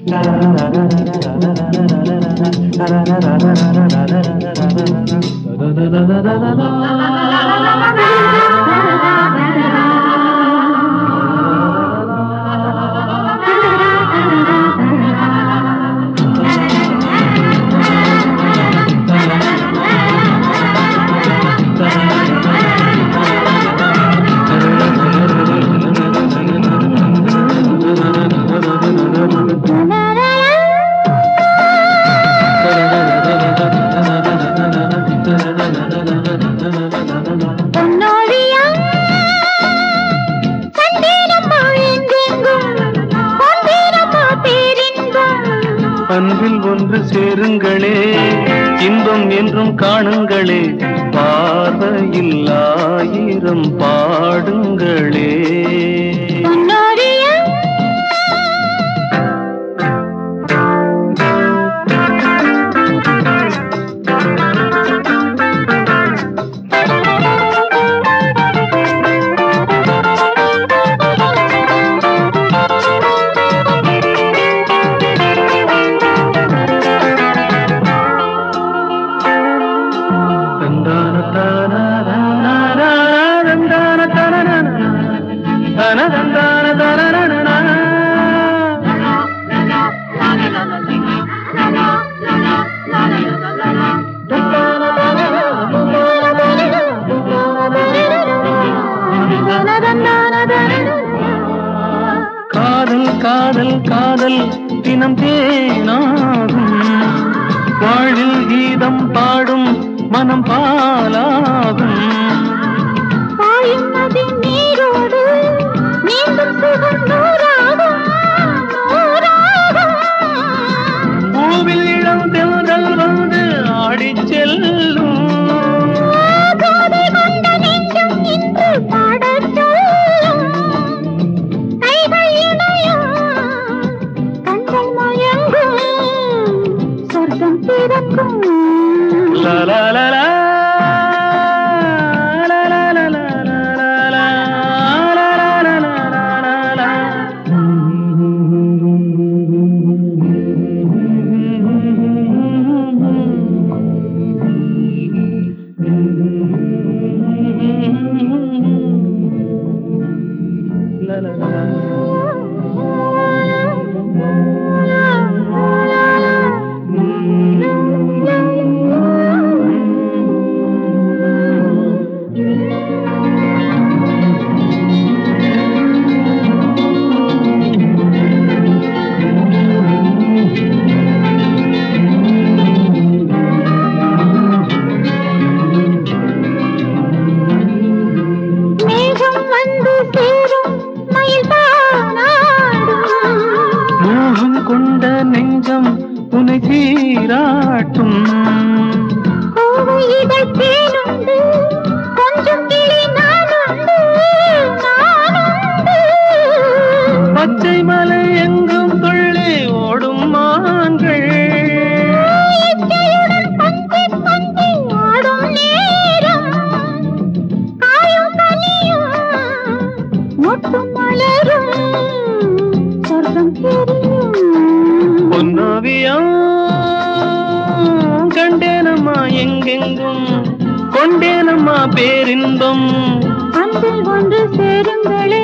பொன்னோவியம் கண்டேனம்மா எங்கெங்கும் கொண்டேனம்மா பேரின்பம் அன்பில் ஒன்று சேருங்களே இன்பம் என்றும் காணுங்களே பார்வையில் ஆயிரம் பாடுங்களே பொன்னோவியம் தந்தான தானானா, தந்தான தானானா, தன தந்தான தானானா. காதல் காதல் காதல் தினம் தேனாகும் வாழ்வில் கீதம் பாடும் மனம் பாலாகும் பாயும் நதி நீரோடு நீந்தும் சுகம் நூறாகும் நூறாகும் பூவில் இளம் தென்றல் வந்து ஆடிச் செல்லும் காதை கொண்ட நெஞ்சம் இன்று பாடச் சொல்லும். கைகள் இணையும், கண்கள் மயங்கும், சொர்க்கம் பிறக்கும் லா லா லா லா. லா லா லா லா லா லா லா. லா லா லா லா லா லா லா. லா லா லா. மேகம் வந்து சேரும் மயில் தானாடும் மோகம் கொண்ட நெஞ்சம் உனை சீராட்டும் கோவை இதழ் தேனுண்டு கொஞ்சம் கிளி நானுண்டு நானுண்டு பச்சை மலை எங்கும் துள்ளி ஓடும் மான்கள் இச்சையுடன் கொஞ்சி கொஞ்சி ஆடும் நேரம் காயும் கனியும் மொட்டும் மலரும் சொர்க்கம் தெரியும் பொன்னாவியம் கண்டேனம்மா எங்கெங்கும் கொண்டேனம்மா பேரின்பம் அன்பில் ஒன்று சேருங்களே